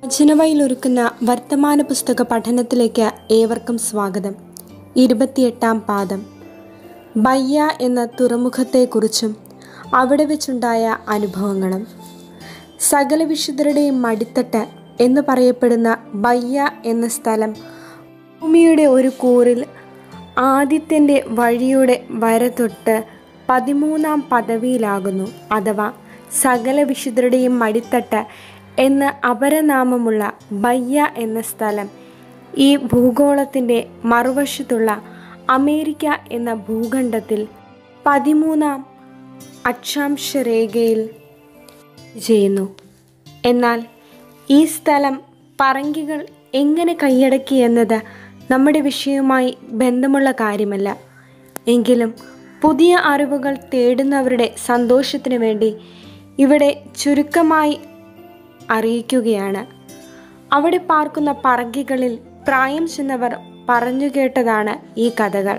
വചനവയിലൊരുക്കുന്ന വർത്തമാന പുസ്തക പഠനത്തിലേക്ക് ഏവർക്കും സ്വാഗതം ഇരുപത്തിയെട്ടാം പാദം ബയ്യ എന്ന തുറമുഖത്തെക്കുറിച്ചും അവിടെ വെച്ചുണ്ടായ അനുഭവങ്ങളും സകല വിശുദ്ധരുടെയും മടിത്തട്ട് എന്ന് പറയപ്പെടുന്ന ബയ്യ എന്ന സ്ഥലം ഭൂമിയുടെ ഒരു കൂറിൽ ആദിത്യൻ്റെ വഴിയുടെ വര തൊട്ട് പതിമൂന്നാം പദവിയിലാകുന്നു അഥവാ സകല വിശുദ്ധരുടെയും മടിത്തട്ട് എന്ന അപരനാമമുള്ള ബയ്യ എന്ന സ്ഥലം ഈ ഭൂഗോളത്തിൻ്റെ മറുവശത്തുള്ള അമേരിക്ക എന്ന ഭൂഖണ്ഡത്തിൽ പതിമൂന്നാം അക്ഷാംശ രേഖയിൽ ചെയ്യുന്നു എന്നാൽ ഈ സ്ഥലം പറങ്കികൾ എങ്ങനെ കൈയടക്കി എന്നത് നമ്മുടെ വിഷയവുമായി ബന്ധമുള്ള കാര്യമല്ല എങ്കിലും പുതിയ അറിവുകൾ തേടുന്നവരുടെ സന്തോഷത്തിനു വേണ്ടി ഇവിടെ ചുരുക്കമായി അറിയിക്കുകയാണ് അവിടെ പാർക്കുന്ന പറങ്കികളിൽ പ്രായം ചെന്നവർ പറഞ്ഞു കേട്ടതാണ് ഈ കഥകൾ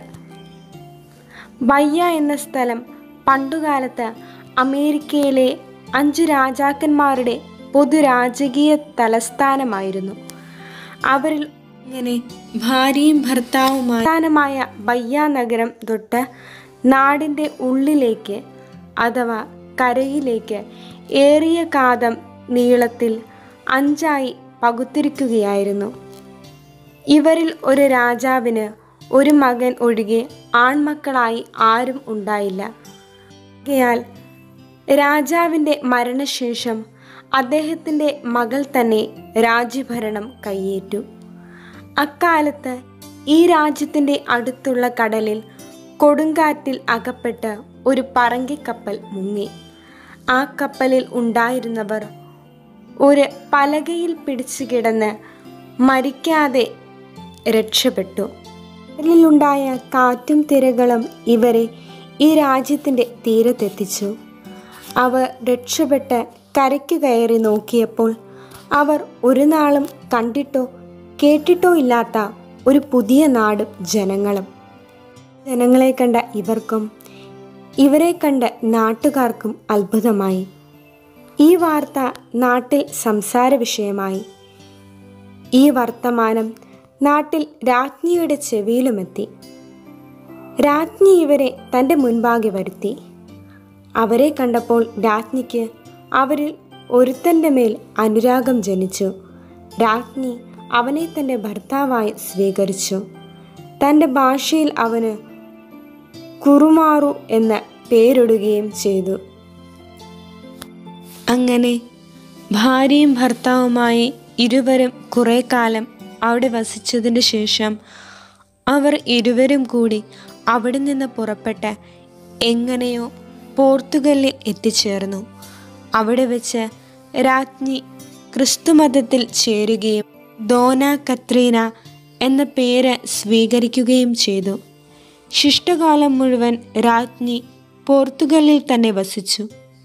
ബയ്യ എന്ന സ്ഥലം പണ്ടുകാലത്ത് അമേരിക്കയിലെ അഞ്ച് രാജാക്കന്മാരുടെ പൊതുരാജകീയ തലസ്ഥാനമായിരുന്നു അവരിൽ ഇങ്ങനെ ഭാര്യയും ഭർത്താവുമായ പ്രധാനമായ ബയ്യ നഗരം തൊട്ട് നാടിൻ്റെ ഉള്ളിലേക്ക് അഥവാ കരയിലേക്ക് ഏറിയ കാതം നീളത്തിൽ അഞ്ചായി പകുത്തിരിക്കുകയായിരുന്നു ഇവരിൽ ഒരു രാജാവിന് ഒരു മകൻ ഒഴികെ ആൺമക്കളായി ആരും ഉണ്ടായില്ല ആകയാൽ രാജാവിൻ്റെ മരണശേഷം അദ്ദേഹത്തിൻ്റെ മകൾ തന്നെ രാജ്യഭരണം കൈയേറ്റു അക്കാലത്ത് ഈ രാജ്യത്തിൻ്റെ അടുത്തുള്ള കടലിൽ കൊടുങ്കാറ്റിൽ അകപ്പെട്ട് ഒരു പറങ്കിക്കപ്പൽ മുങ്ങി ആ കപ്പലിൽ ഉണ്ടായിരുന്നവർ ഒരു പലകയിൽ പിടിച്ചു കിടന്ന് മരിക്കാതെ രക്ഷപ്പെട്ടു കടലിലുണ്ടായ കാറ്റും തിരകളും ഇവരെ ഈ രാജ്യത്തിൻ്റെ തീരത്തെത്തിച്ചു അവർ രക്ഷപ്പെട്ട് കരയ്ക്ക് കയറി നോക്കിയപ്പോൾ അവർ ഒരു നാളും കണ്ടിട്ടോ കേട്ടിട്ടോ ഇല്ലാത്ത ഒരു പുതിയ നാടും ജനങ്ങളും ജനങ്ങളെ കണ്ട ഇവർക്കും ഇവരെ കണ്ട നാട്ടുകാർക്കും അത്ഭുതമായി ഈ വാർത്ത നാട്ടിൽ സംസാര വിഷയമായി ഈ വർത്തമാനം നാട്ടിൽ രാജ്ഞിയുടെ ചെവിയിലുമെത്തി രാജ്ഞി ഇവരെ തൻ്റെ മുൻപാകെ വരുത്തി അവരെ കണ്ടപ്പോൾ രാജ്ഞിക്ക് അവരിൽ ഒരുത്തൻ്റെ മേൽ അനുരാഗം ജനിച്ചു രാജ്ഞി അവനെ തൻ്റെ ഭർത്താവായി സ്വീകരിച്ചു തൻ്റെ ഭാഷയിൽ അവന് കുറുമാറു എന്ന പേരിടുകയും ചെയ്തു അങ്ങനെ ഭാര്യയും ഭർത്താവുമായി ഇരുവരും കുറേ കാലം അവിടെ വസിച്ചതിന് ശേഷം അവർ ഇരുവരും കൂടി അവിടെ നിന്ന് പുറപ്പെട്ട് എങ്ങനെയോ പോർത്തുഗലിൽ എത്തിച്ചേർന്നു അവിടെ വെച്ച് രാജ്ഞി ക്രിസ്തുമതത്തിൽ ചേരുകയും ദോന കത്രീന എന്ന പേര് സ്വീകരിക്കുകയും ചെയ്തു ശിഷ്ടകാലം മുഴുവൻ രാജ്ഞി പോർത്തുഗലിൽ തന്നെ വസിച്ചു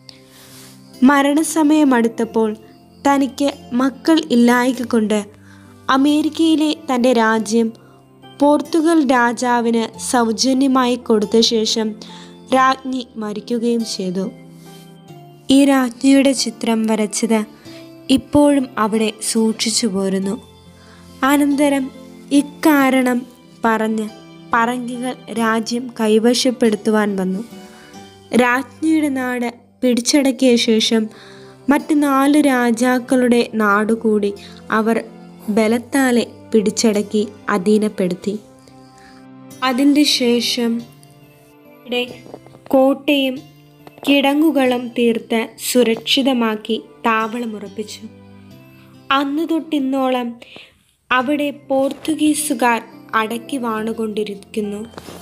മരണസമയം അടുത്തപ്പോൾ തനിക്ക് മക്കൾ ഇല്ലായ്ക കൊണ്ട് അമേരിക്കയിലെ തൻ്റെ രാജ്യം പോർത്തുഗൽ രാജാവിന് സൗജന്യമായി കൊടുത്ത ശേഷം രാജ്ഞി മരിക്കുകയും ചെയ്തു ഈ രാജ്ഞിയുടെ ചിത്രം വരച്ചത് ഇപ്പോഴും അവിടെ സൂക്ഷിച്ചു പോരുന്നു അനന്തരം ഇക്കാരണം പറഞ്ഞ് പറങ്കികൾ രാജ്യം കൈവശപ്പെടുത്തുവാൻ വന്നു രാജ്ഞിയുടെ നാട് പിടിച്ചടക്കിയ ശേഷം മറ്റ് നാല് രാജാക്കളുടെ നാടുകൂടി അവർ ബലത്താലെ പിടിച്ചടക്കി അധീനപ്പെടുത്തി അതിൻ്റെ ശേഷം ഇവിടെ കോട്ടയും കിടങ്ങുകളും തീർത്ത് സുരക്ഷിതമാക്കി താവളമുറപ്പിച്ചു അന്നു തൊട്ടിന്നോളം അവിടെ പോർത്തുഗീസുകാർ അടക്കി വാണുകൊണ്ടിരിക്കുന്നു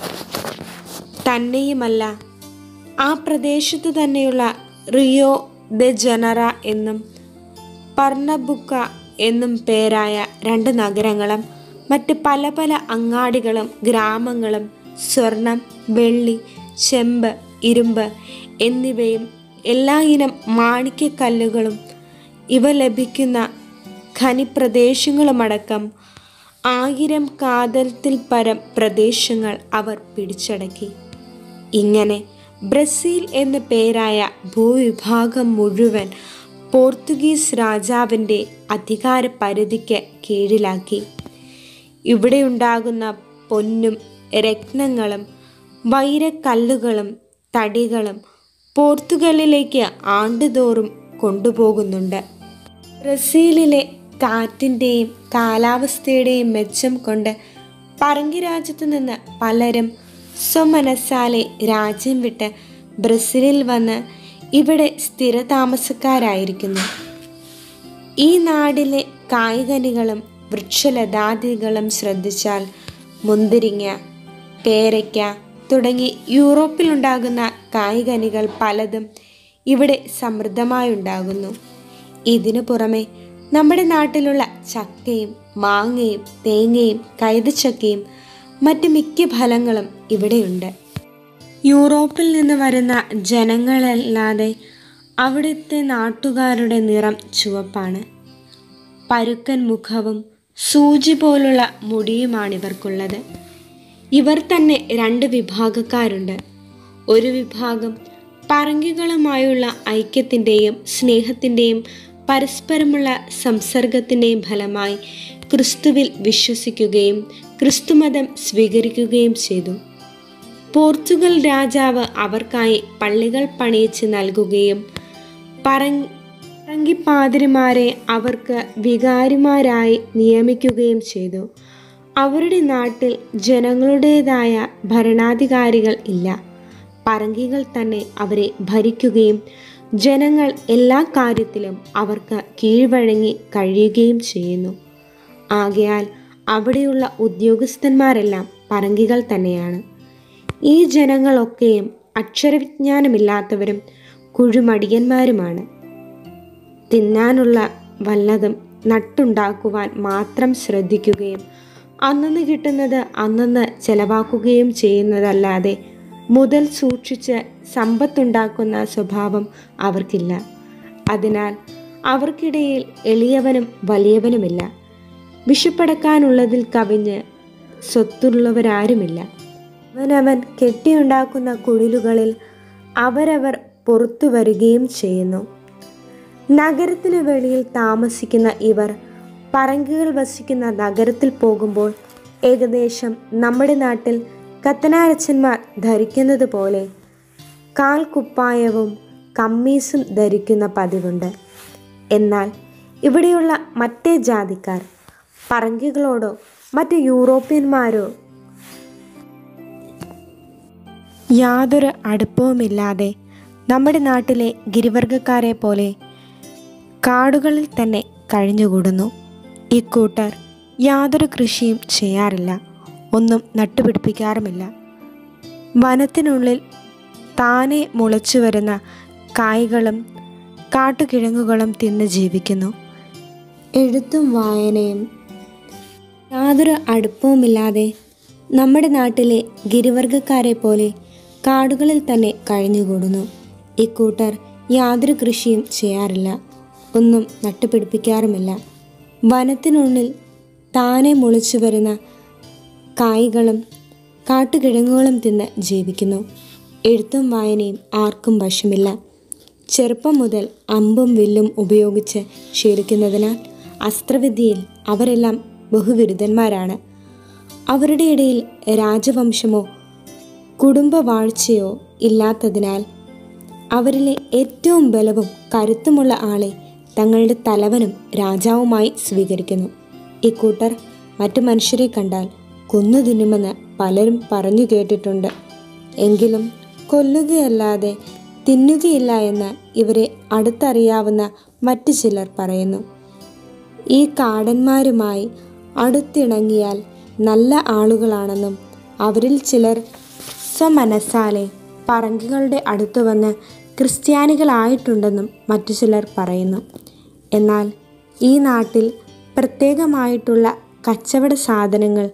തന്നെയുമല്ല ആ പ്രദേശത്തു തന്നെയുള്ള റിയോ ദെ ജനറ എന്നും പർണബുക്ക എന്നും പേരായ രണ്ട് നഗരങ്ങളും മറ്റ് പല പല അങ്ങാടികളും ഗ്രാമങ്ങളും സ്വർണം വെള്ളി ചെമ്പ് ഇരുമ്പ് എന്നിവയും എല്ലാ ഇനം മാണിക്യക്കല്ലുകളും ഇവ ലഭിക്കുന്ന ഖനിപ്രദേശങ്ങളുമടക്കം ആയിരം കാതലത്തിൽ പരം പ്രദേശങ്ങൾ അവർ പിടിച്ചടക്കി ഇങ്ങനെ ബ്രസീൽ എന്ന പേരായ ഭൂവിഭാഗം മുഴുവൻ പോർത്തുഗീസ് രാജാവിൻ്റെ അധികാര പരിധിക്ക് കീഴിലാക്കി ഇവിടെയുണ്ടാകുന്ന പൊന്നും രത്നങ്ങളും വൈരക്കല്ലുകളും തടികളും പോർത്തുഗലിലേക്ക് ആണ്ടുതോറും കൊണ്ടുപോകുന്നുണ്ട് ബ്രസീലിലെ കാറ്റിൻ്റെയും കാലാവസ്ഥയുടെയും മെച്ചം കൊണ്ട് പറങ്കി രാജ്യത്തു നിന്ന് പലരും സ്വമനസ്സാലെ രാജ്യം വിട്ട് ബ്രസീലിൽ വന്ന് ഇവിടെ സ്ഥിരതാമസക്കാരായിരിക്കുന്നു ഈ നാടിലെ കായ്കനികളും വൃക്ഷലതാദികളും ശ്രദ്ധിച്ചാൽ മുന്തിരിങ്ങ പേരയ്ക്ക തുടങ്ങി യൂറോപ്പിലുണ്ടാകുന്ന കായ്കനികൾ പലതും ഇവിടെ സമൃദ്ധമായുണ്ടാകുന്നു ഇതിനു പുറമെ നമ്മുടെ നാട്ടിലുള്ള ചക്കയും മാങ്ങയും തേങ്ങയും കൈതച്ചക്കയും മറ്റ് മിക്ക ഫലങ്ങളും ഇവിടെയുണ്ട് യൂറോപ്പിൽ നിന്ന് വരുന്ന ജനങ്ങളല്ലാതെ അവിടുത്തെ നാട്ടുകാരുടെ നിറം ചുവപ്പാണ് പരുക്കൻ മുഖവും സൂചി പോലുള്ള മുടിയുമാണിവർക്കുള്ളത് ഇവർ തന്നെ രണ്ട് വിഭാഗക്കാരുണ്ട് ഒരു വിഭാഗം പറങ്കികളുമായുള്ള ഐക്യത്തിൻ്റെയും സ്നേഹത്തിൻ്റെയും പരസ്പരമുള്ള സംസർഗത്തിൻ്റെയും ഫലമായി ക്രിസ്തുവിൽ വിശ്വസിക്കുകയും ക്രിസ്തുമതം സ്വീകരിക്കുകയും ചെയ്തു പോർച്ചുഗൽ രാജാവ് അവർക്കായി പള്ളികൾ പണിയിച്ച് നൽകുകയും പറങ് പറങ്കിപ്പാതിരിമാരെ അവർക്ക് വികാരിമാരായി നിയമിക്കുകയും ചെയ്തു അവരുടെ നാട്ടിൽ ജനങ്ങളുടേതായ ഭരണാധികാരികൾ ഇല്ല പറങ്കികൾ തന്നെ അവരെ ഭരിക്കുകയും ജനങ്ങൾ എല്ലാ കാര്യത്തിലും അവർക്ക് കീഴ്വഴങ്ങി കഴിയുകയും ചെയ്യുന്നു ആകയാൽ അവിടെയുള്ള ഉദ്യോഗസ്ഥന്മാരെല്ലാം പറങ്കികൾ തന്നെയാണ് ഈ ജനങ്ങളൊക്കെയും അക്ഷരവിജ്ഞാനമില്ലാത്തവരും കുഴിമടിയന്മാരുമാണ് തിന്നാനുള്ള വല്ലതും നട്ടുണ്ടാക്കുവാൻ മാത്രം ശ്രദ്ധിക്കുകയും അന്നന്ന് കിട്ടുന്നത് അന്നന്ന് ചെലവാക്കുകയും ചെയ്യുന്നതല്ലാതെ മുതൽ സൂക്ഷിച്ച് സമ്പത്തുണ്ടാക്കുന്ന സ്വഭാവം അവർക്കില്ല അതിനാൽ അവർക്കിടയിൽ എളിയവനും വലിയവനുമില്ല വിഷപ്പടക്കാനുള്ളതിൽ കവിഞ്ഞ് സ്വത്തുള്ളവരാരുമില്ല അവനവൻ കെട്ടിയുണ്ടാക്കുന്ന കുടിലുകളിൽ അവരവർ പുറത്തു വരികയും ചെയ്യുന്നു നഗരത്തിനു വെളിയിൽ താമസിക്കുന്ന ഇവർ പറങ്കികൾ വസിക്കുന്ന നഗരത്തിൽ പോകുമ്പോൾ ഏകദേശം നമ്മുടെ നാട്ടിൽ കത്തനാരച്ചന്മാർ ധരിക്കുന്നത് പോലെ കാൽക്കുപ്പായവും കമ്മീസും ധരിക്കുന്ന പതിവുണ്ട് എന്നാൽ ഇവിടെയുള്ള മറ്റേ ജാതിക്കാർ പറങ്കികളോടോ മറ്റ് യൂറോപ്യന്മാരോ യാതൊരു അടുപ്പവുമില്ലാതെ നമ്മുടെ നാട്ടിലെ ഗിരിവർഗക്കാരെ പോലെ കാടുകളിൽ തന്നെ കഴിഞ്ഞുകൂടുന്നു ഇക്കൂട്ടർ യാതൊരു കൃഷിയും ചെയ്യാറില്ല ഒന്നും നട്ടുപിടിപ്പിക്കാറുമില്ല വനത്തിനുള്ളിൽ താനെ മുളച്ചു വരുന്ന കായ്കളും കാട്ടുകിഴങ്ങുകളും തിന്ന് ജീവിക്കുന്നു എഴുത്തും വായനയും യാതൊരു അടുപ്പവുമില്ലാതെ നമ്മുടെ നാട്ടിലെ ഗിരിവർഗക്കാരെ പോലെ കാടുകളിൽ തന്നെ കഴിഞ്ഞുകൂടുന്നു ഇക്കൂട്ടർ യാതൊരു കൃഷിയും ചെയ്യാറില്ല ഒന്നും നട്ടുപിടിപ്പിക്കാറുമില്ല വനത്തിനുള്ളിൽ താനെ മുളച്ചു വരുന്ന കായ്കളും കാട്ടുകിഴങ്ങുകളും തിന്ന് ജീവിക്കുന്നു എഴുത്തും വായനയും ആർക്കും വശമില്ല ചെറുപ്പം മുതൽ അമ്പും വില്ലും ഉപയോഗിച്ച് ശീലിക്കുന്നതിനാൽ അസ്ത്രവിദ്യയിൽ അവരെല്ലാം ബഹുവിരുദ്ധന്മാരാണ് അവരുടെ ഇടയിൽ രാജവംശമോ കുടുംബവാഴ്ചയോ ഇല്ലാത്തതിനാൽ അവരിലെ ഏറ്റവും ബലവും കരുത്തുമുള്ള ആളെ തങ്ങളുടെ തലവനും രാജാവുമായി സ്വീകരിക്കുന്നു ഇക്കൂട്ടർ മറ്റു മനുഷ്യരെ കണ്ടാൽ കൊന്നു തിന്നുമെന്ന് പലരും പറഞ്ഞു കേട്ടിട്ടുണ്ട് എങ്കിലും കൊല്ലുകയല്ലാതെ തിന്നുകയില്ല എന്ന് ഇവരെ അടുത്തറിയാവുന്ന മറ്റു ചിലർ പറയുന്നു ഈ കാടന്മാരുമായി അടുത്തിണങ്ങിയാൽ നല്ല ആളുകളാണെന്നും അവരിൽ ചിലർ സ്വമനസ്സാലെ പറങ്കികളുടെ അടുത്ത് വന്ന് ക്രിസ്ത്യാനികളായിട്ടുണ്ടെന്നും മറ്റു ചിലർ പറയുന്നു എന്നാൽ ഈ നാട്ടിൽ പ്രത്യേകമായിട്ടുള്ള കച്ചവട സാധനങ്ങൾ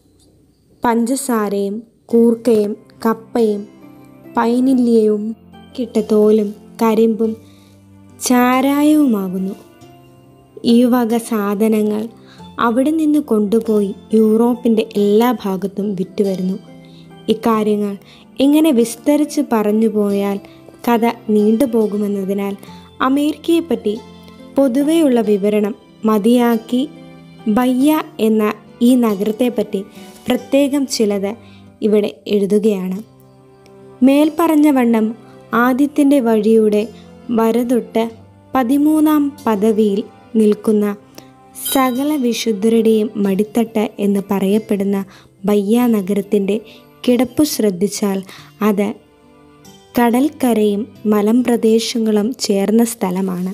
പഞ്ചസാരയും കൂർക്കയും കപ്പയും പൈനില്യവും കിട്ടത്തോലും കരിമ്പും ചാരായവുമാകുന്നു ഈ വക സാധനങ്ങൾ അവിടെ നിന്ന് കൊണ്ടുപോയി യൂറോപ്പിൻ്റെ എല്ലാ ഭാഗത്തും വിറ്റുവരുന്നു ഇക്കാര്യങ്ങൾ ഇങ്ങനെ വിസ്തരിച്ച് പറഞ്ഞു പോയാൽ കഥ നീണ്ടുപോകുമെന്നതിനാൽ അമേരിക്കയെപ്പറ്റി പൊതുവെയുള്ള വിവരണം മതിയാക്കി ബയ്യ എന്ന ഈ നഗരത്തെപ്പറ്റി പ്രത്യേകം ചിലത് ഇവിടെ എഴുതുകയാണ് മേൽപ്പറഞ്ഞ വണ്ണം ആദ്യത്തിൻ്റെ വഴിയുടെ വരതൊട്ട് പതിമൂന്നാം പദവിയിൽ നിൽക്കുന്ന സകല വിശുദ്ധരുടെയും മടിത്തട്ട് എന്ന് പറയപ്പെടുന്ന ബയ്യ നഗരത്തിൻ്റെ കിടപ്പു ശ്രദ്ധിച്ചാൽ അത് കടൽക്കരയും മലമ്പ്രദേശങ്ങളും ചേർന്ന സ്ഥലമാണ്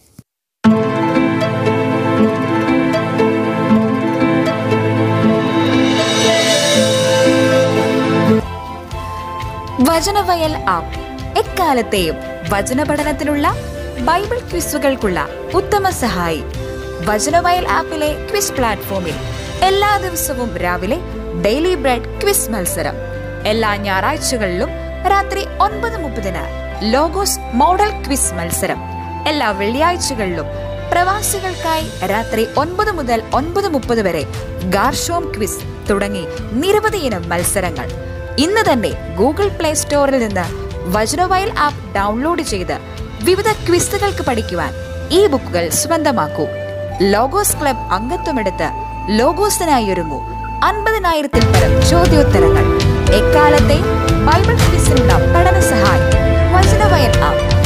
വചനവയൽ ആപ്പ് എക്കാലത്തെയും വചന പഠനത്തിലുള്ള ബൈബിൾ ക്വിസുകൾക്കുള്ള ഉത്തമ സഹായി വചനവയൽ ആപ്പിലെ ക്വിസ് പ്ലാറ്റ്ഫോമിൽ എല്ലാ ദിവസവും രാവിലെ ഡെയിലി ബ്രെഡ് ക്വിസ് മത്സരം എല്ലാ ഞായറാഴ്ചകളിലും രാത്രി ഒൻപത് മുപ്പതിന് ലോഗോസ് മോഡൽ ക്വിസ് മത്സരം എല്ലാ വെള്ളിയാഴ്ചകളിലും പ്രവാസികൾക്കായി രാത്രി ഒൻപത് മുതൽ ഒൻപത് മുപ്പത് വരെ ഗാർഷോം ക്വിസ് തുടങ്ങി നിരവധി ഇനം മത്സരങ്ങൾ ഇന്ന് തന്നെ ഗൂഗിൾ പ്ലേ സ്റ്റോറിൽ നിന്ന് വജ്രവയൽ ആപ്പ് ഡൗൺലോഡ് ചെയ്ത് വിവിധ ക്വിസുകൾക്ക് പഠിക്കുവാൻ ഈ ബുക്കുകൾ സ്വന്തമാക്കൂ ലോഗോസ് ക്ലബ് അംഗത്വമെടുത്ത് ലോഗോസിനായി ഒരുങ്ങൂ അൻപതിനായിരത്തിൽ പരം ചോദ്യോത്തരങ്ങൾ എക്കാലത്തെ ബൈബിൾ ക്വിസിനുള്ള പഠന സഹായം വചനവയൽ ആപ്പ്